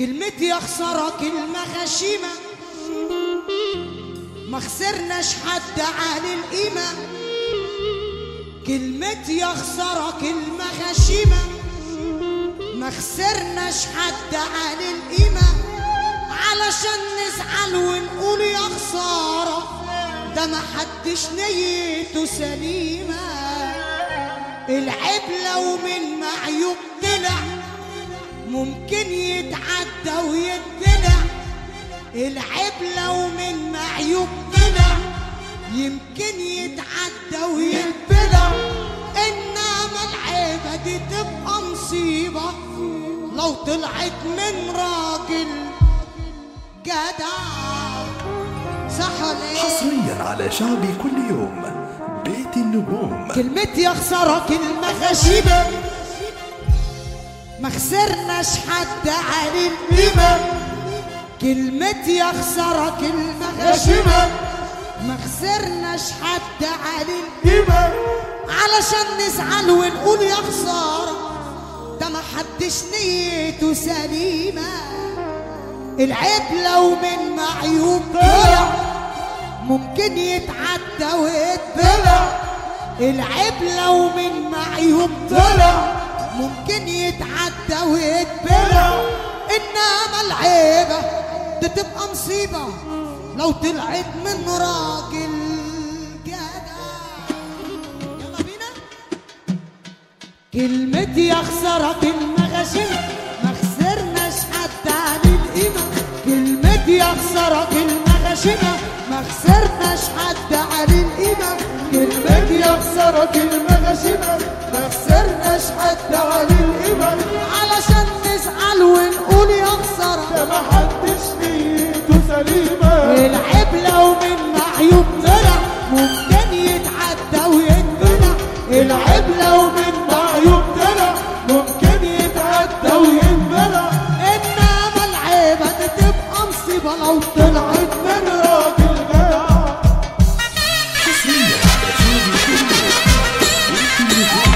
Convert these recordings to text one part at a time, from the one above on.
كلمتي يا خسارة كلمة غشيمة ما خسرناش حد على القيمة كلمتي يا خسارة كلمة غشيمة ما خسرناش حد على القيمة علشان نزعل ونقول يا خسارة ده ما حدش نيته سليمة العيب لو من معيوب طلع ممكن يتعدى ويتبلع العيب لو من معيوب طلع يمكن يتعدى ويتبلع انما العيبة دي تبقى مصيبة لو طلعت من راجل جدع صح ولا ايه؟ حصريا على شعبي كل يوم بيت النجوم كلمتي يا خسارة كلمة غشيمة ما خسرناش حد على القيمة كلمتي يا خسارة كلمة غشيمة ما خسرناش حد على القيمة علشان نزعل ونقول يا خسارة ده ما حدش نيته سليمة العيب لو من معيوب طلع ممكن يتعدى ويتبلع العيب لو من معيوب طلع ممكن يتعدى ويتبلع انما العيبة دي تبقى مصيبة لو طلعت من راجل جدع يلا بينا كلمتي يا خسارة كلمة غشيمة ما خسرناش حد عن القيمة كلمتي يا خسارة كلمة غشيمة ما خسرناش حد عن القيمة كلمتي يا خسارة كلمة غشيمة ما خسرناش حد عن القيمة علشان نزعل ونقول يا خسارة ما حدش نيته سليمة العيب لو من معيوب طلع ممكن يتعدى ويتبلع العيب لو من معيوب طلع ممكن يتعدى ويتبلع انما العيبة دي تبقى مصيبة لو طلعت من راجل جدع حصريا على شعبي كل يوم بيت النجوم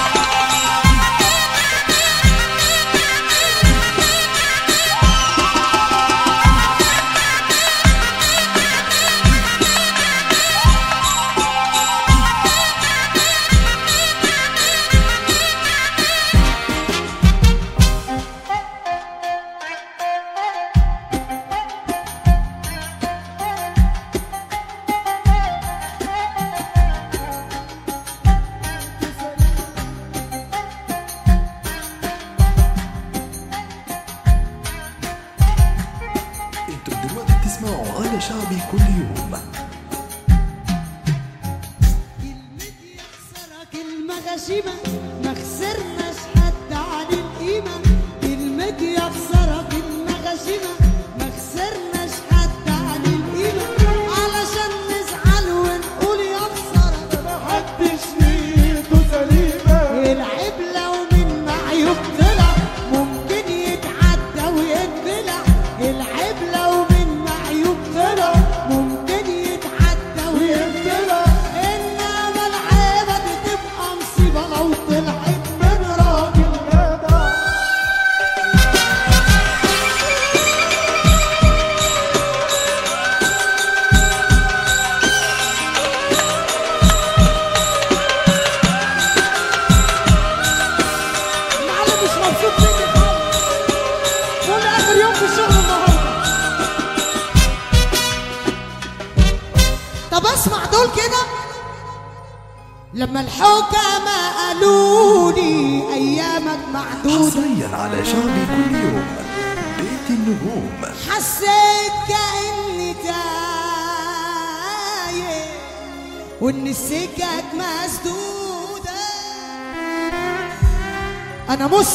انتوا دلوقتي بتسمعوا على شعبي كل يوم كلمتي يا خسارة كلمة غشيمة ما خسرناش حد عن القيمة كلمتي يا خسارة كلمة غشيمة ما خسرناش حد عن القيمة علشان نزعل ونقول يا خسارة ما حدش نيته سليمة العيب لو من معيوب طلع ممكن يتعدى ويتبلع العيب لو من معيوب طلع ممكن يتعدى ويتبلع انما العيبة دي تبقى مصيبة لو طلعت من راجل جدع المعلم مش مبسوط مني خالص كل اخر يوم في الشغل النهارده طب اسمع دول كده لما الحكماء قالوا لي ايامك معدوده حصريا على شعبي كل يوم بيت النجوم حسيت كأني تايه وإن السكك مسدودة أنا مش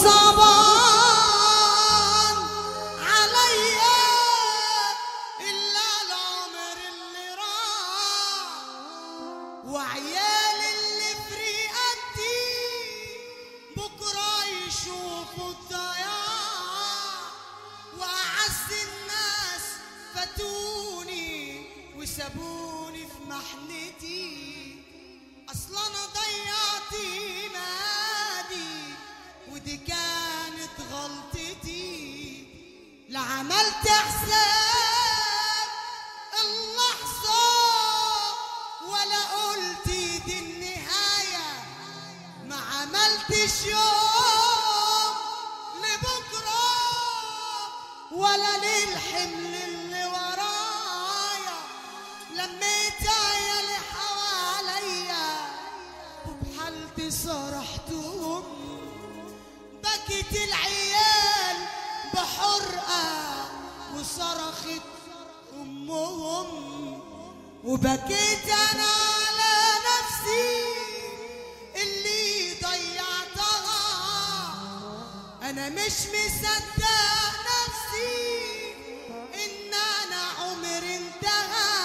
صعبان عليا إلا العمر اللي راح وعيال اللي في رقبتي بكرة يشوفوا الضياع وأعز الناس فاتوني وسابوني في محنتي أصل أنا ضيعت مالي ودي كانت غلطتي لا عملت حساب اللحظة ولا قلت دي النهاية ما عملتش يوم لبكرة ولا للحمل اللي ورايا لميت عيالي حواليا وبحالتي صرحتهم بكت العيال بحرقة وصرخت أمهم وبكيت أنا على نفسي اللي ضيعتها أنا مش مصدق نفسي إن أنا عمري انتهى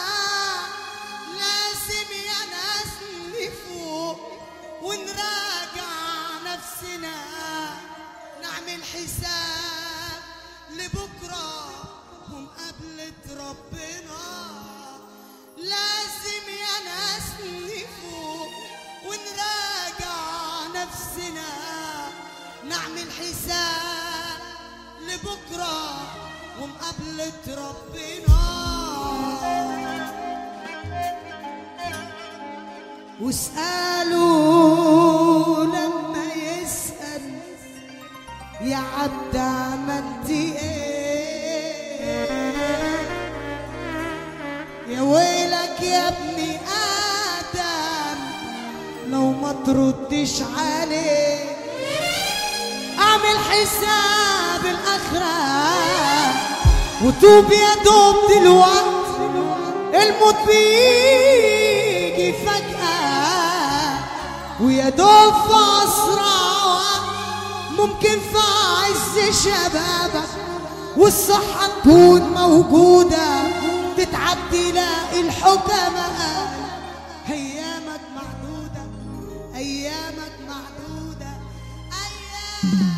لازم يا ناس نفوق ونراجع نفسنا نعمل حساب لبكرة ومقابلة ربنا لازم يا ناس نفوق ونراجع نفسنا نعمل حساب لبكرة ومقابلة ربنا واسألوا لما يسأل يا عبد عملت ايه يا ويلك يا ابني آدم لو ما تردش عليه اعمل حساب الاخرة وتوب يا دوب دلوقت الموت بيجي فجأة ويا دوب في أسرع وقت ممكن في عز شبابك والصحة تكون موجودة تتعب تلاقي الحكماء أيامك معدودة أيامك معدودة أيام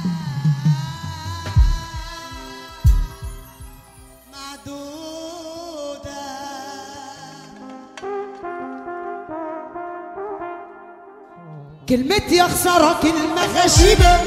معدودة كلمتي يخسرها كلمة غشيمة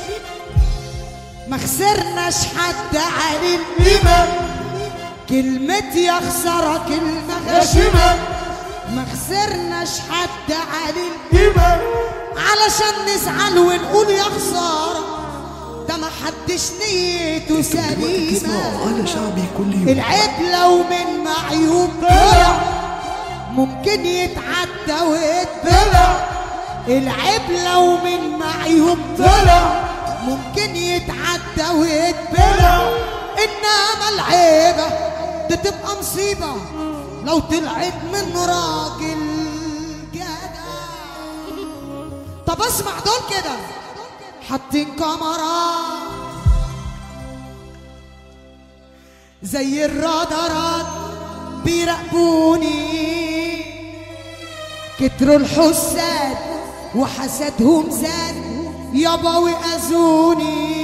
ما خسرناش حد على القيمة كلمتي يخسرها كلمة غشيمة ما خسرناش حد على القيمة علشان نزعل ونقول يا خسارة ده ما حدش نيته انتوا دلوقتي تسمعوا سليمة على شعبي كل يوم العيب لو من معيوب طلع ممكن يتعدى ويتبلع العيب لو من معيوب طلع ممكن يتعدى ويتبلع انما العيبة دي تبقى مصيبة لو طلعت من راجل جدع طب اسمع دول كده حاطين كاميرا زي الرادارات بيراقبوني كتروا الحساد وحسدهم زاد يابا وأذوني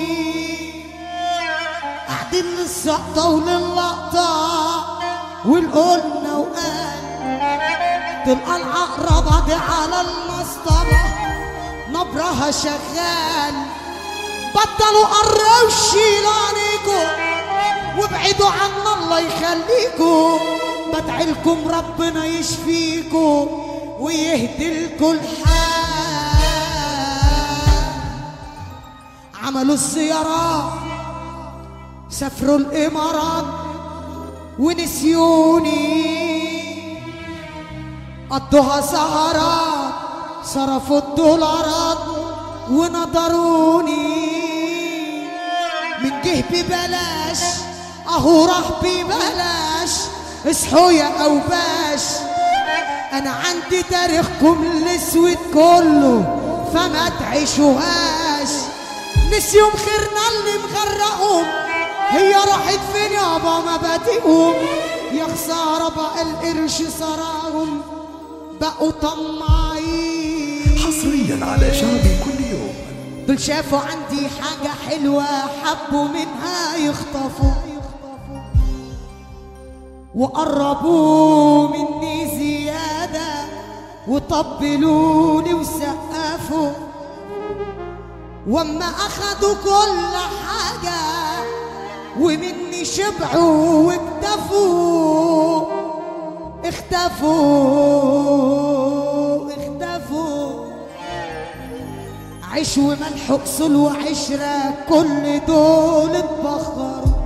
قاعدين للسقطة وللقطة والقلنا وقال تبقى العقربة دي على المصطبة نبرها شغال بطلوا قروا شيلانيكو وابعدوا عنا الله يخليكم بدعي لكم ربنا يشفيكم ويهدي لكم الحال عملوا الزيارات سافروا الامارات ونسيوني قضوها سهرات صرفوا الدولارات ونظروني من جه ببلاش اهو راح ببلاش اصحوا يا اوباش انا عندي تاريخكم الاسود كله فما تعيشوهاش نسيهم خيرنا اللي مغرقهم هي راحت فين يابا مبادئهم يا خسارة بقى القرش صراهم بقوا طماعين حصريا على شعبي كل يوم دول شافوا عندي حاجة حلوة حبوا منها يخطفوا وقربوا مني زيادة وطبلوني وسقفوا واما اخدوا كل حاجة ومني شبعوا واكتفوا اختفوا اختفوا عيش وملح اصول وعشرة كل دول اتبخروا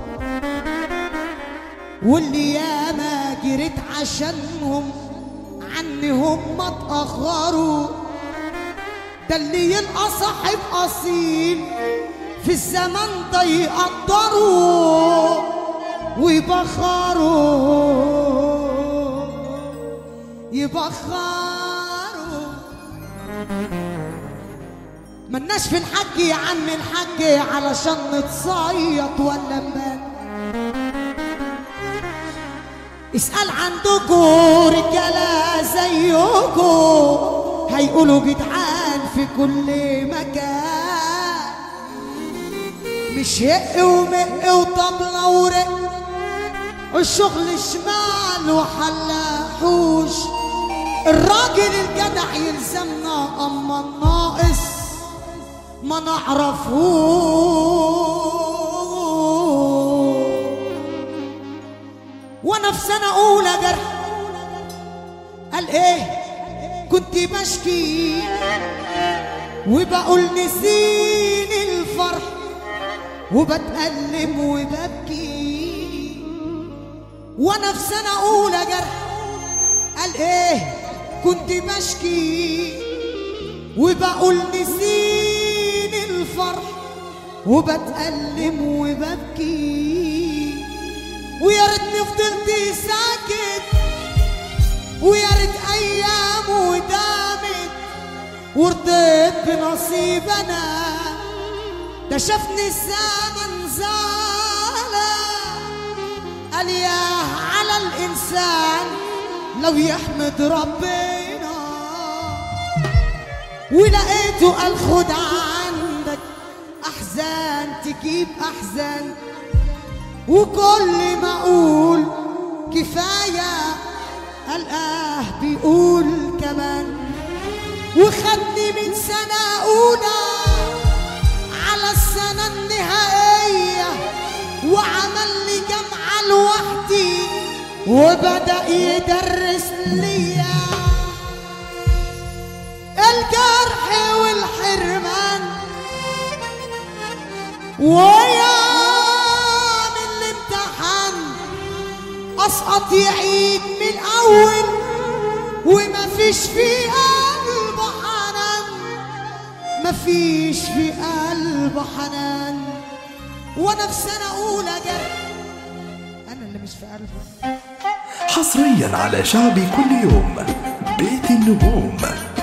واللي ياما جريت عشانهم عني هم اتأخروا ده اللي يلقى صاحب أصيل في الزمن ده يقدروا ويبخروا يبخروا ملناش في الحج يا عم الحج علشان نتصيط ولا نبان اسأل عندكوا رجالة زيكوا هيقولوا جدعان في كل مكان مش هق ومق وطبلة ورق والشغل شمال وحلاحوش الراجل الجدع يلزمنا اما الناقص ما نعرفوش وانا في سنة اولى جرح قال ايه كنت بشكي وبقول نسيني الفرح وبتألم وببكي وانا في سنة اولى جرح قال ايه كنت بشكي وبقول نسيني الفرح وبتألم وببكي ويا ريتني فضلت ساكت ويا ريت ايام ودامت ورضيت بنصيب انا ده شافني الزمن زعلة قال يا على الانسان لو يحمد ربنا ولقيته قال خد عندك احزان تجيب احزان وكل ما اقول كفايه الاه بيقول كمان وخدني من سنه اولى على السنه النهائيه وعمل لي جامعه لوحدي وبدا يدرس ليا الجرح والحرمان ويا من الامتحان اسقط يعيد من الاول وما فيش في قلبه حنان ما فيش في قلبه حنان وانا في سنه اولى جرح انا اللي مش في قلبه حصريا على شعبي كل يوم بيت النجوم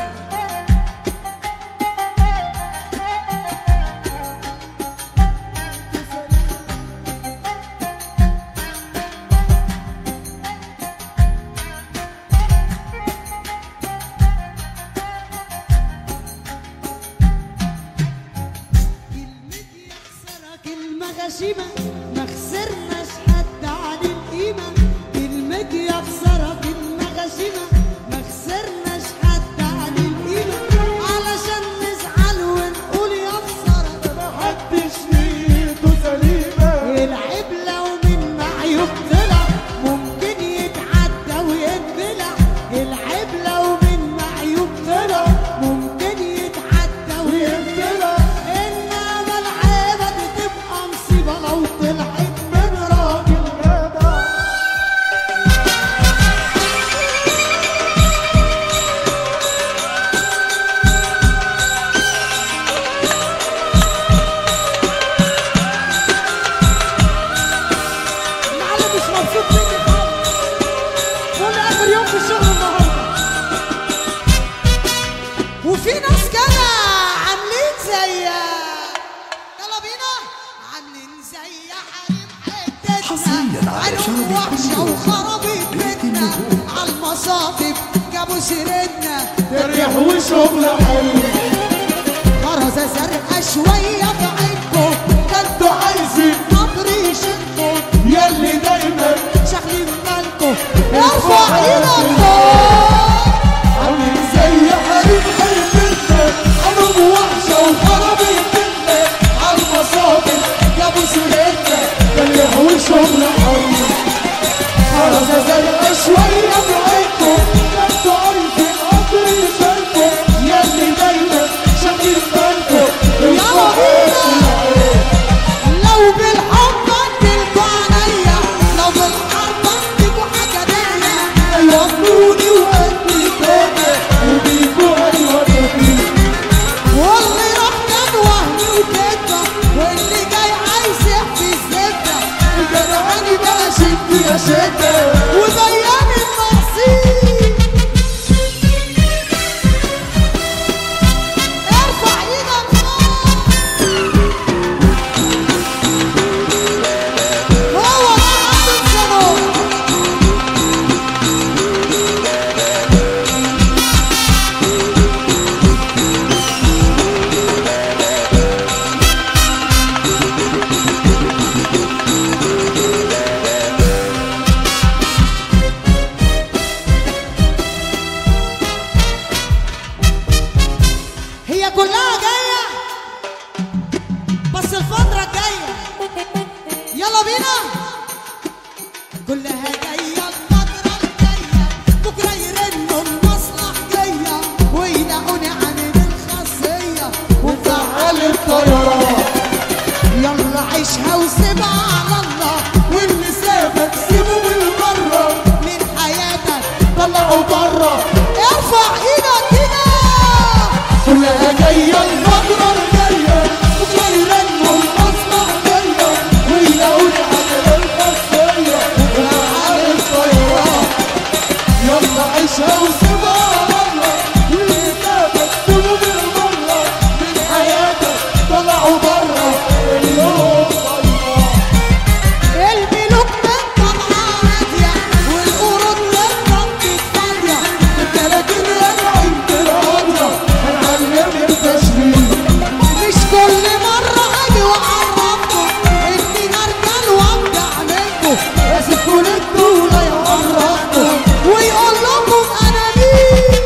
كلمة يخسرك المغشمة ما خسرناش حد عن القيمة كلمة يخسرك المغشمة ما خسرناش حد عن القيمة علشان نزعل ونقول يخسرك محدش نيته سليمة العيب لو من معيوب طلع ممكن يتعدى ويتبلع العيب لو من معيوب طلع ممكن يتعدى ويتبلع انما العيبة دي تبقى مصيبة لو طلعت من راجل جدع المعلم مش مبسوط مني خالص قول اخر يوم في الشغل النهارده وفي ناس كده عاملين زي يلا بينا عاملين زي حريم حتتنا حصرياً على علوم شعبي وحشه كل يوم. وخرابيط بيت بيتنا النجوم. على المصاطب جابوا سيرتنا تريح وشغل حلو غرزة زرقاء شوية في عينكم ده انتوا عايزين نبر يشدكم ياللي دايما شغلين بالكم ارفع ايدك فوق عامل زي حريم حياتنا حرب وحشة وخرابيط بيتنا عالمصابي جابوا سيرتنا تريح طلعوا برا ارفع ايدك كده كلها جاية الفترة الجاية وجاية انه المصنع جاية ويلاقوني على الخاصية وعلى الطيارة يلا عيشها وسيبها مرة والكتابة تكتبوا بالمرة من حياتك طلعوا برا اليوم طلع البلوك من طبعها هادية والقرود للرب فاضية التلاجين يلعب بالعمرة هنعلم التشريف مش كل مرة اجي واعرفكم اني هرجل وابدع منكم بس كل الدولة يعرفكم ويقول لكم انا مين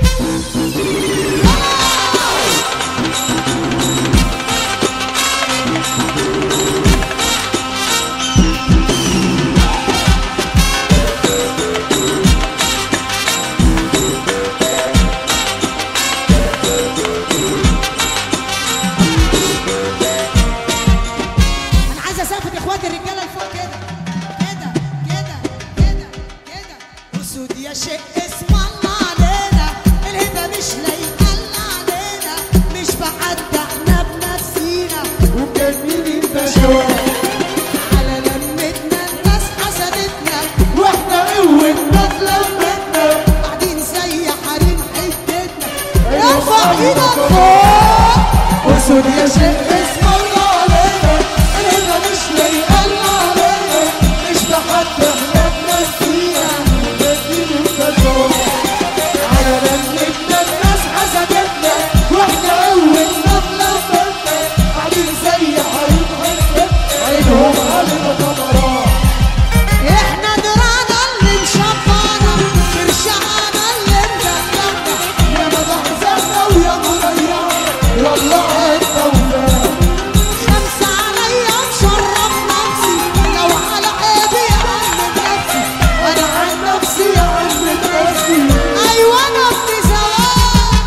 انا عايز اسافر اخواتي الرجاله لفوق كده كده كده كده كده اسود يا شيء اسم الله علينا الهبه مش لايقه علينا مش بعدى احنا بنفسينا ومجننين بشوات على لمتنا الناس حسدتنا واحنا قوتنا اتلمتنا قاعدين زي حريم حتتنا ارفع ايدك فوق اسود يا شيخ اسم الله علينا احنا مش لايقه علينا مش لحد احنا بنسينا مجننين بشوات على لمتنا الناس حسدتنا واحنا قوتنا اتلمتنا قاعدين زي حريم حتتنا عينهم علينا ثمرات احنا درانا اللي مشطانا فرشانا اللي مدلعنا يا مدحزنا ويا مريعة والله التوفيق خمسة عليا مشرف نفسي لو على عيبي أعلم نفسي أنا عن نفسي عن نفسي أيوة أنا ابن زواج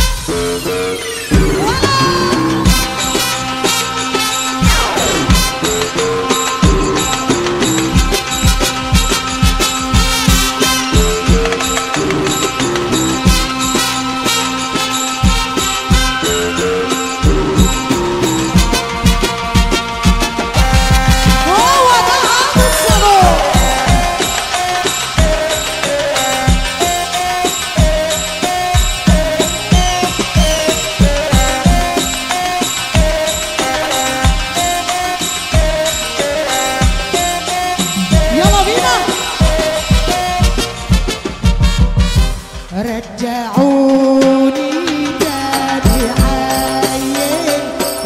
ولا هو ده عامل صالون يلا بينا رجعوني تاني عيل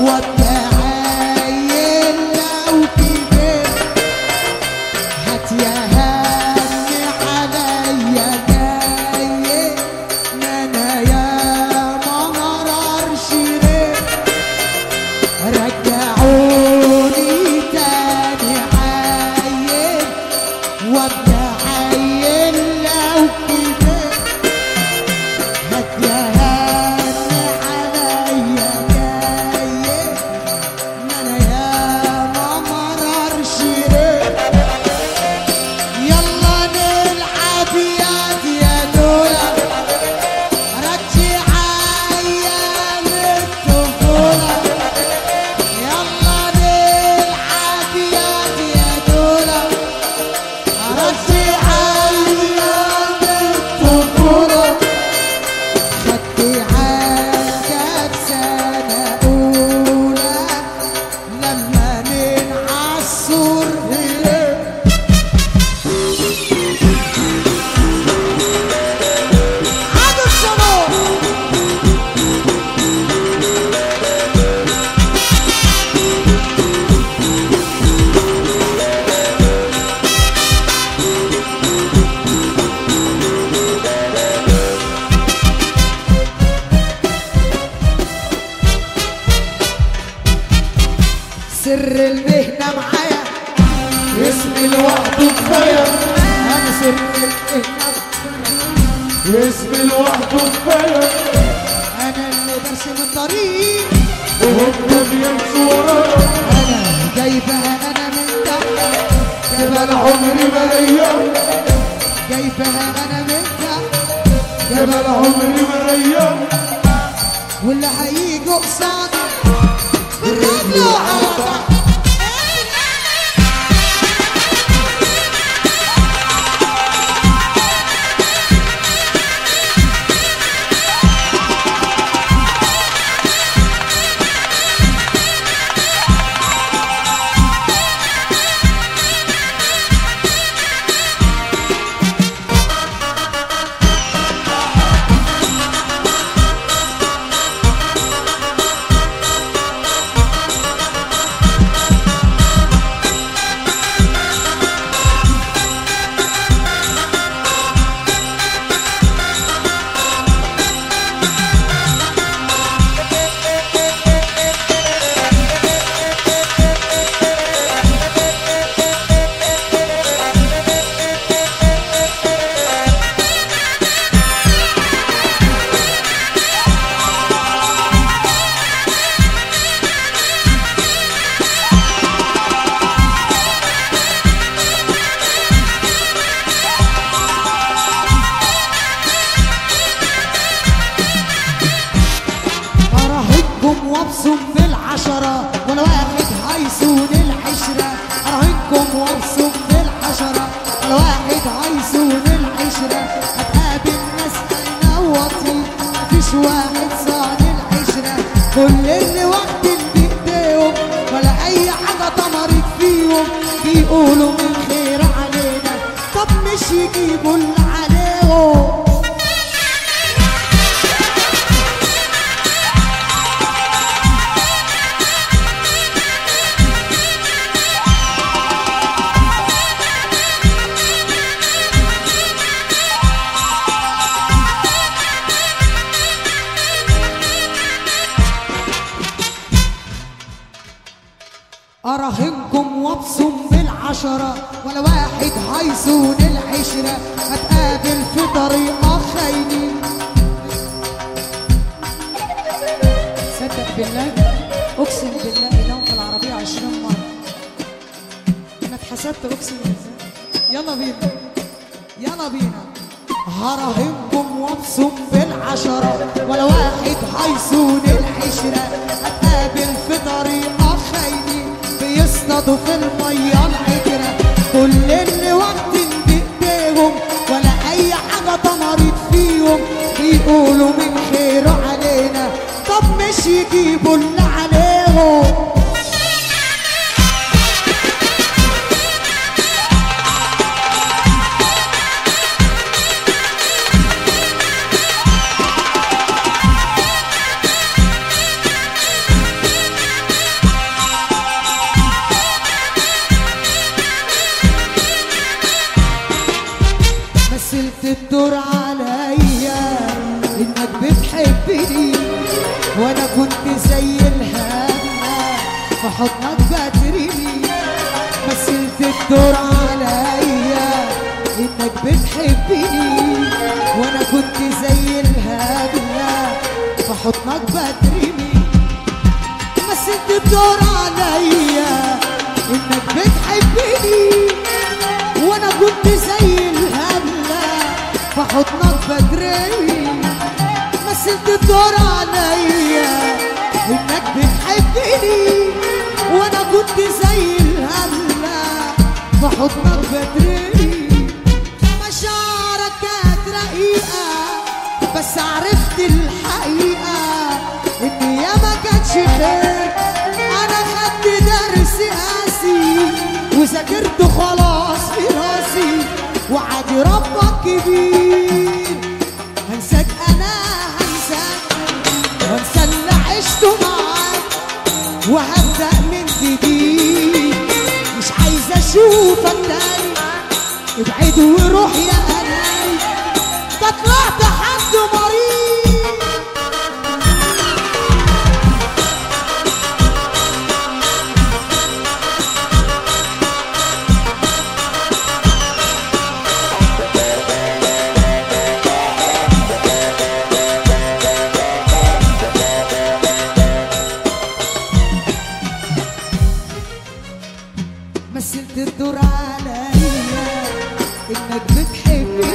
وابتعيل لو كبرت هات يا هني عليا جاي ما انا يا مهرر شريت رجعوني تاني عيل وابدا عيل لو كبرت هات يا هني عليا جاي ما انا يا مهرر شريت يلا نلعب يد يا دولا رجع ايام الطفوله يلا نلعب يد يا دولا رجع ايام الطفوله خدت عندك سنه اولى لما من عالسور هرب عدو الصالون سر المهنة معايا اسمي لوحده كفاية أنا سر المهنة اسمي لوحده كفاية أنا اللي برسم الطريق وهم بيمشوا ورايا أنا جايبها أنا من تحت كده العمر ما ليا جايبها انا من تحت جبل عمري مريم واللي هيجي قصادي بالرجل وعلى تحت اراهنكم وابصم بالعشرة وانا واحد هيسون العشرة اراهنكم وابصم بالعشرة وانا واحد هيسون العشرة هتقابل ناس هينوطي مفيش واحد صان العشرة كل اللي وقت بايديهم ولا اي حاجة طمرت فيهم بيقولوا من خير علينا طب مش يجيبوا اللي عليهم أراهنكم وابصم بالعشرة ولا واحد هيسون العشرة هتقابل في طريقة خاينين صدق بالله أقسم بالله لهم في العربية عشرين مرة أنا اتحسدت أقسم بالله يلا بينا يلا بينا هراهنكم وابصم بالعشرة ولا واحد هيسون العشرة هتقابل في طريقة خاينين بيصطادوا في المية العكرة كل اللي وقت بإيديهم ولا أي حاجة طمرت فيهم بيقولوا من خير علينا طب مش يجيبوا اللي عليهم مثلت الدور عليا انك بتحبني وانا كنت زي الهامة في حضنك بترمي مثلت الدور عليا انك بتحبني وانا كنت زي الهامة في حضنك بترمي مثلت الدور عليا انك بتحبني وانا كنت زي الهبلة في حضنك بدري مثلت الدور عليا انك بتحبني وانا كنت زي الهبلة في حضنك بدري مشاعرك كانت رقيقة بس عرفت الحقيقة ان يا ما كانش خير انا خدت درس قاسي وذاكرت خلاص في راسي وعادي ربك كبير هنساك انا هنساك وانسى اللي عشته معاك وهبدأ من جديد مش عايز اشوفك تاني ابعد وروح يا اناني ده طلعت حد مريض مثلت الدور عليا انك بتحبني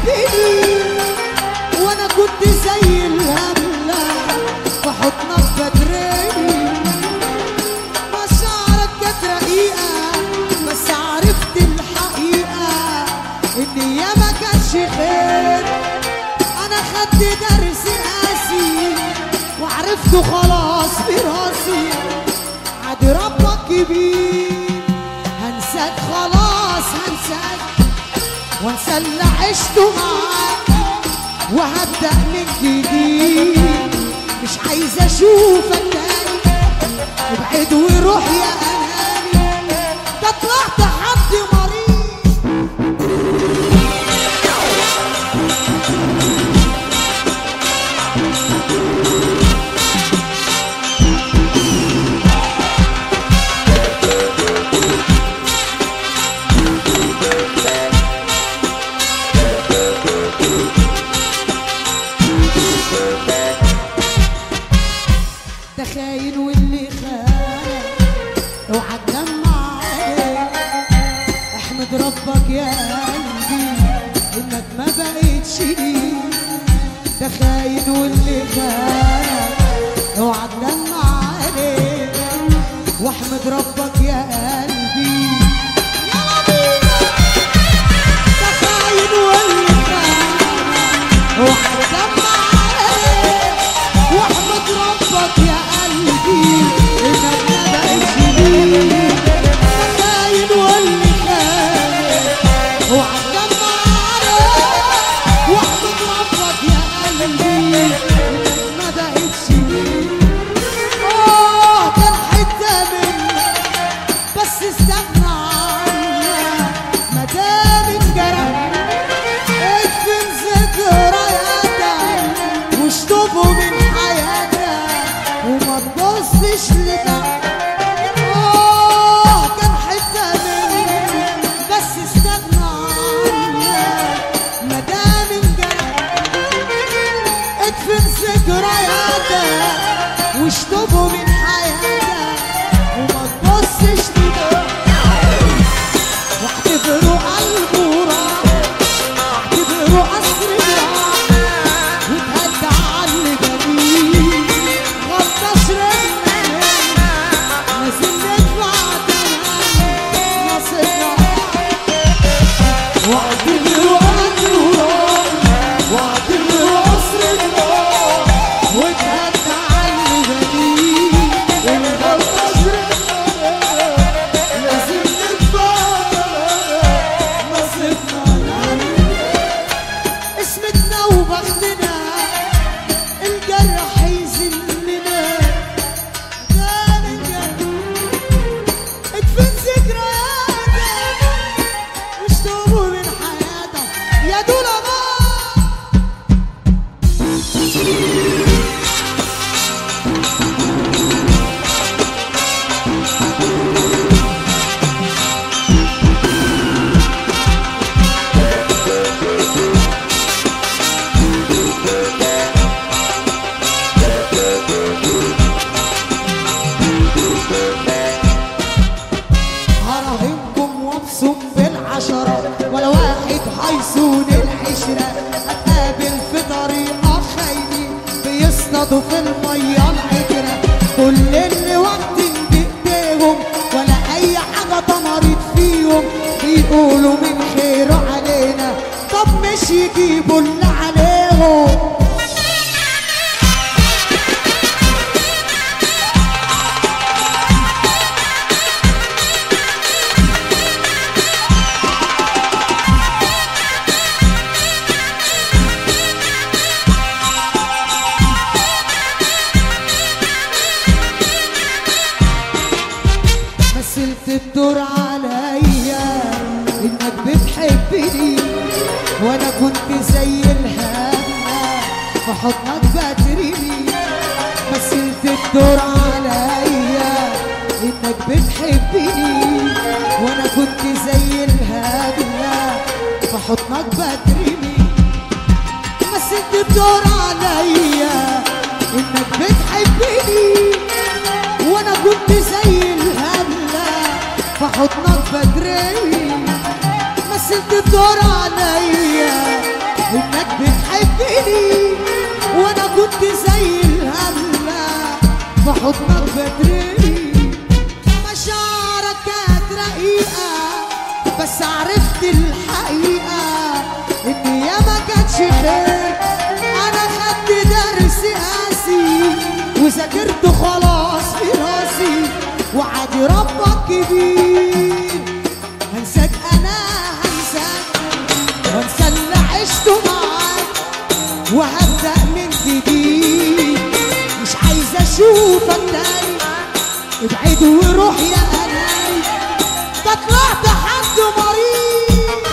بتحبني وانا كنت زي الهملة في حضنك بدري مشاعرك كانت رقيقة بس عرفت الحقيقة ان يا ما كانش خير انا خدت درس قاسي وعرفته خلاص في راسي عاد ربك كبير هنساك خلاص هنساك وانسى اللي عشته معاك وهبدأ من جديد مش عايز اشوفك تاني ابعد وروح يا اناني ده طلعت حد مريض ده خاين واللي خانك اوعى تدمع عليه احمد ربك يا قلبي انك ما بقيتش ليه ده خاين واللي خانك اوعى تدمع عليه واحمد ربك يا قلبي يلا بينا ده خاين واللي خانك اوعى تدمع عليه واحمد ربك يا قلبي انك ما بقتش ليه خاين واللي خانك اوعى تدمع عليه واحمد ربك يا قلبي انك ما بقتش ليه اه كان حته منك بس استغنى عنك ما دام انجرح ادفن ذكرياتك واشطبه من حياتك وما تبصش لتحت آه كان حتة منك بس استغنى عنك ما دام انجرح ادفن ذكرياتك واشطبه من حياتك وما تبصش لتحت واعتبره قلبه راح واعتبره قصر جراح وتهدى على اللي جميل غطى شربنا نازل ندفع تمام نصيبنا واعتبره قلبه راح واعتبره قصر جراح وتهدى على اللي جميل غطى شربنا لازم ندفع تمام نصيبنا اسمتنا وبختنا الجرح يذلنا كان الجرح ادفن ذكرياتك واشتوبوا من حياتك يا دولابا هراهنكم وابصم بالعشرة ولا واحد هيصون العشرة هتقابل في طريقة خاينين بيصطادوا في المية العكرة كل اللي واخدين بإيديهم ولا أي حاجة طمرت فيهم بيقولوا من خيره علينا طب مش يجيبوا اللي عليهم مثلت الدور عليا انك بتحبني وانا كنت زي الهمة في حضنك بترمي مثلت الدور عليا انك بتحبني وانا كنت زي الهمة في حضنك بترمي مثلت الدور عليا انك بتحبني وانا كنت زي الهملة في حضنك بدري مثلت الدور عليا حضنك بدري مشاعرك كانت رقيقة بس عرفت الحقيقة إن يا ما كانش خير أنا خدت درس قاسي وذاكرت خلاص في راسي وعادي ربك كبير هنساك أنا هنساك وانسى اللي عشته معاك وهبدأ من جديد مش عايز اشوفك تاني ابعد وروح يا اناني ده طلعت حد مريض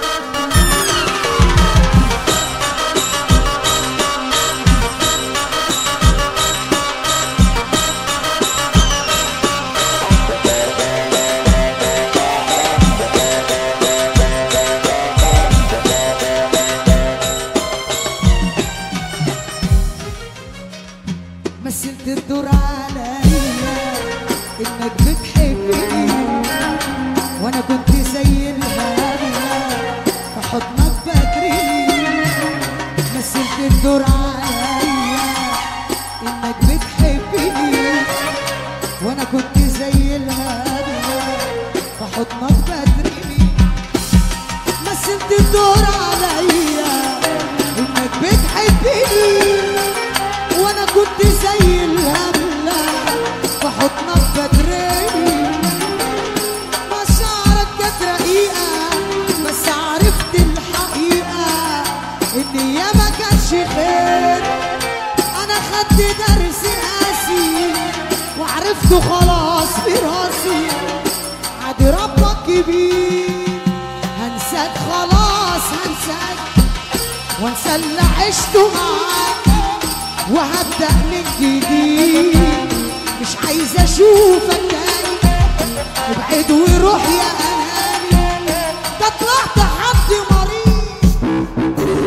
مثلت الدور عليا انك بتحبني وانا كنت زي الهبلة في حضنك بدري مثلت الدور عليا انك بتحبني وانا كنت زي الهبلة في حضنك بدري مثلت الدور عليا انك بتحبني وانا كنت زي الهملة في حضنك بدري مشاعرك كانت رقيقة بس عرفت الحقيقة ان يا ما كانش خير انا خدت درس قاسي وعرفته خلاص في راسي عادي ربك كبير هنساك خلاص هنساك وانسى اللي عشته معاك وهبدأ من جديد مش عايز اشوفك تاني ابعد وروح يا اناني ده طلعت حد مريض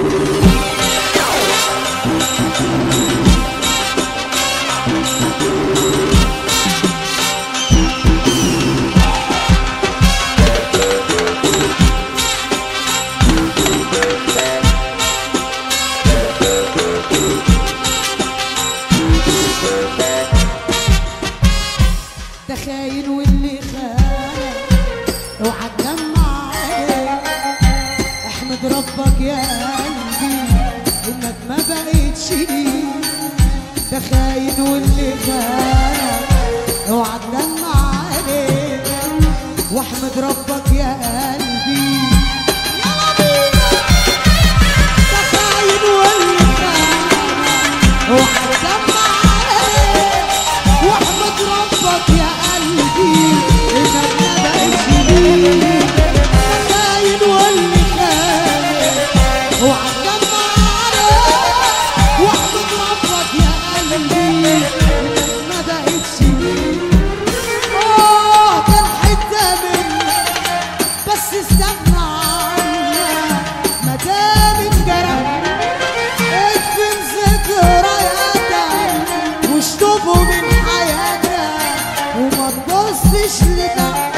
ده خاين واللي خانك اوعى تدمع عليه احمد ربك يا قلبي انك ما بقيتش ليه ده خاين واللي خانك اوعى تدمع عليه واحمد ربك يا قلبي يلا بينا ده خاين واللي خانك اوعى تدمع عليه واحمد ربك يا قلبي انك ما بقيتش ليه خاين واللي خانك اوعى تدمع عليه واحمد ربك يا قلبي انك ما بقيتش ليه اه كان حته منك بس استغنى عنك ما دام انجرح ادفن ذكرياتك واشطبه من حياتك وما تبصش لتحت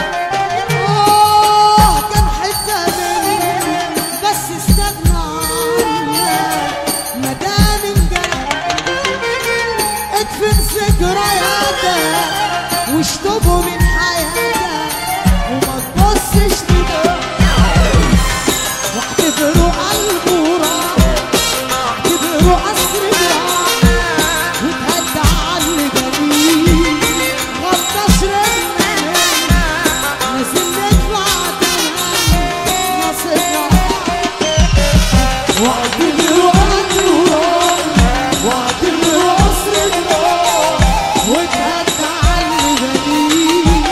آه كان حتة منك بس استغنى عنك ما دام انجرح ادفن ذكرياتك واشطبه من حياتك وما تبصش لتحت واعتبره قلبه راح واعتبره قصر راح وتهدى على اللي جميل غطى شربنا لازم ندفع تمن نصيبنا واعتبره قلبه راح واعتبره قصر راح وتهدى على اللي جميل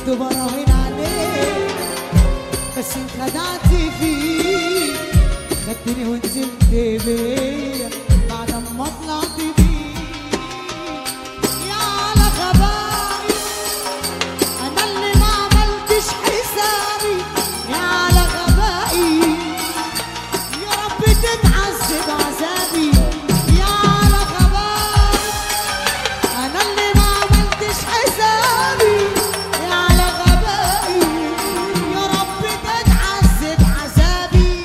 كنت براهن عليك بس انخدعت فيه خدتني ونزلت بيا بعد ما طلعت بيه يا على غبائي انا اللي ما عملتش حسابي يا على غبائي يا رب تتعذب عذابي يا على غبائي انا اللي ما عملتش حسابي يا على غبائي يا رب تتعذب عذابي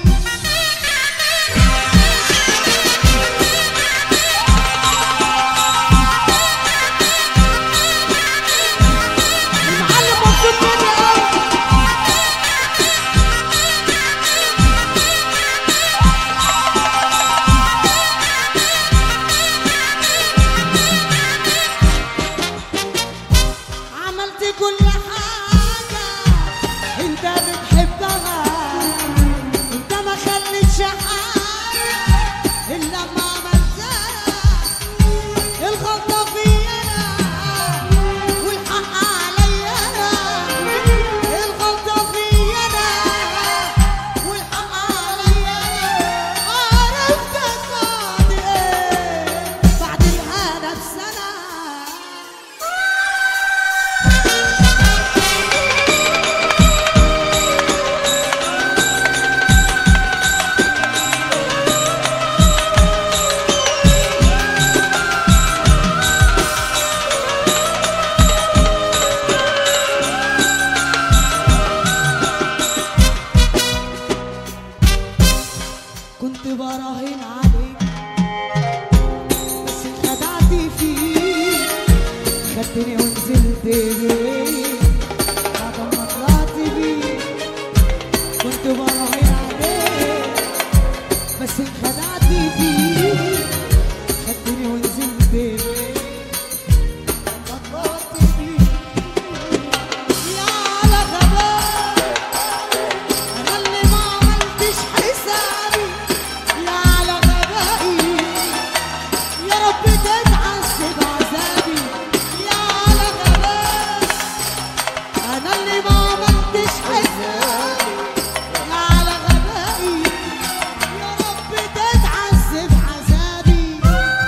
المعلم مبسوط مني قوي عملت كل حاجة انت بتحبها انت ما خليتش حاجة الا ما عملتها الغلطة فيا انا والحق عليا انا الغلطة فيا انا والحق عليا انا عرفتك بعد ايه بعد الهنا بسنة كنت براهن عليك بس انخدعت فيك خدتني ونزلت بيك بعد ما طلعت بيك كنت براهن عليك بس انخدعت فيك خدتني ونزلت بيك بعد ما طلعت بيك يا على غباء أنا اللي ما عملتش حسابي يا على غبائي يا رب تتعذب عذابي يا على غبائي أنا اللي ما عملتش حسابي يا على غبائي يا رب تتعذب عذابي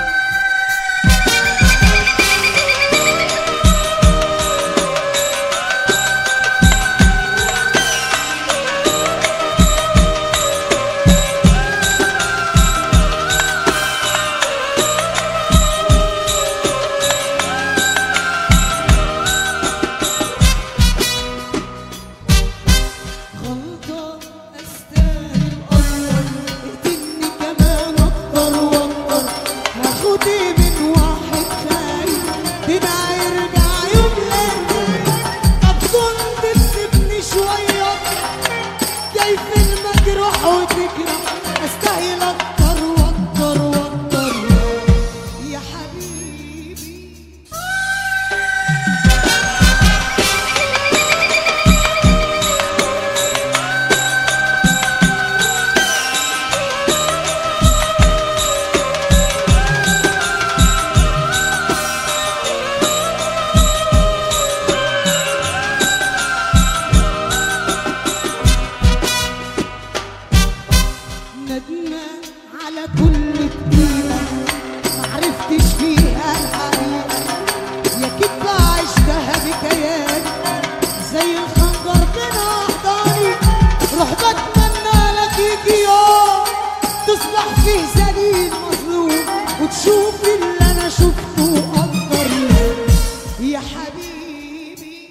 غلطة أستاهل أكتر اقتلني كمان أكتر وأكتر هاخدي من واحد خايف ده يرجع يوم ليل طب كنت تسيبني شوية كيف المجروح وتجرح أستاهل أكتر وأكتر وأكتر يا حبيبي ندمان على كل دقيقة معرفتش فيها الحقيقة يا كدبة عشتها بكيان زي الخنجر بين أحضاني روح بتمنى لك يجي يوم تصبح فيه ذليل مظلوم وتشوف اللي أنا شفته أكتر يا حبيبي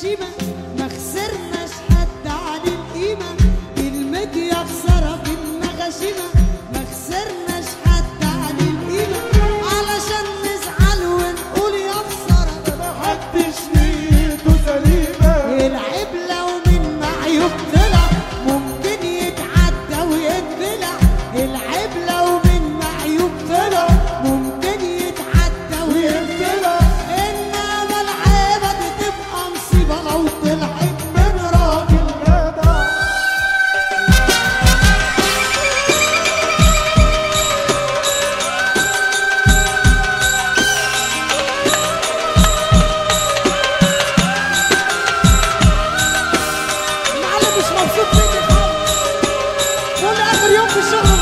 غشيمة ما خسرناش حد عن القيمة كلمة يا خسارة كلمة غشيمة ما خسرناش حد عن القيمة علشان نزعل ونقول يا خسارة محدش نيته سليمة العيب لو من معيوب طلع ممكن يتعدى ويتبلع العيب لو من معيوب طلع ممكن يتعدى ويتبلع انما العيبة دي تبقى مصيبة لو طلعت من راجل جدع المعلم مش مبسوط مني خالص كل اخر يوم في الشغل